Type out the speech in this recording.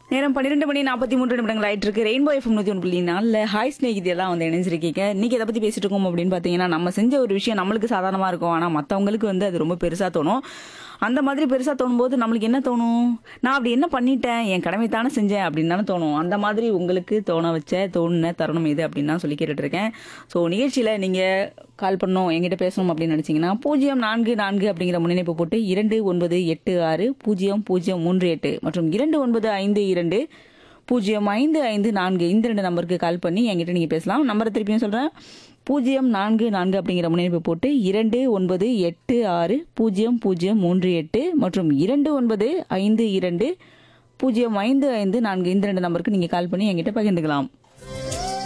நேரம் பன்னிரெண்டு மணி நாற்பத்தி மூன்று நிமிடங்கள் ஆயிட்டு இருக்கு ரெயின்போ எஃப்எம் நூத்தி ஒன்று புள்ளி நாலில் ஹாய் ஸ்நேகிதி எல்லாம் வந்து இணைஞ்சிருக்கீங்க இன்னைக்கு எதை பத்தி பேசிட்டு இருக்கோம் அப்படின்னு பாத்தீங்கன்னா நம்ம செஞ்ச ஒரு விஷயம் நம்மளுக்கு சாதாரணமா இருக்கும் ஆனா மத்தவங்களுக்கு வந்து அது ரொம்ப பெருசா தோணும் அந்த மாதிரி பெருசா தோணும் போது நம்மளுக்கு என்ன தோணும் நான் அப்படி என்ன பண்ணிட்டேன் என் கடமை தானே செஞ்சேன் அப்படின்னு தானே தோணும் அந்த மாதிரி உங்களுக்கு தோண வச்ச தோணுன தருணம் இது அப்படின்னு தான் சொல்லி கேட்டுட்டு இருக்கேன் ஸோ நிகழ்ச்சியில நீங்க கால் பண்ணணும் என்கிட்ட பேசணும் அப்படின்னு நினைச்சீங்கன்னா பூஜ்ஜியம் நான்கு நான்கு அப்படிங்கிற முன்னிணைப்பு போட்டு இரண்டு ஒன்பது எட்டு ஆறு பூஜ்ஜியம் பூஜ்ஜியம் மூன்று எட்டு மற்றும் இரண்டு ஒன்பது ஐந்து இரண்டு பூஜ்ஜியம் ஐந்து ஐந்து நான்கு இந்த ரெண்டு நம்பருக்கு கால் பண்ணி என்கிட்ட நீங்கள் பேசலாம் நம்பரை திருப்பியும் சொல்கிறேன் பூஜ்ஜியம் நான்கு நான்கு அப்படிங்கிற முன்னிணைப்பு போட்டு இரண்டு ஒன்பது எட்டு ஆறு பூஜ்ஜியம் பூஜ்ஜியம் மூன்று எட்டு மற்றும் இரண்டு ஒன்பது ஐந்து இரண்டு பூஜ்ஜியம் ஐந்து ஐந்து நான்கு இந்த ரெண்டு நம்பருக்கு நீங்கள் கால் பண்ணி என்கிட்ட பகிர்ந்துக்கலாம்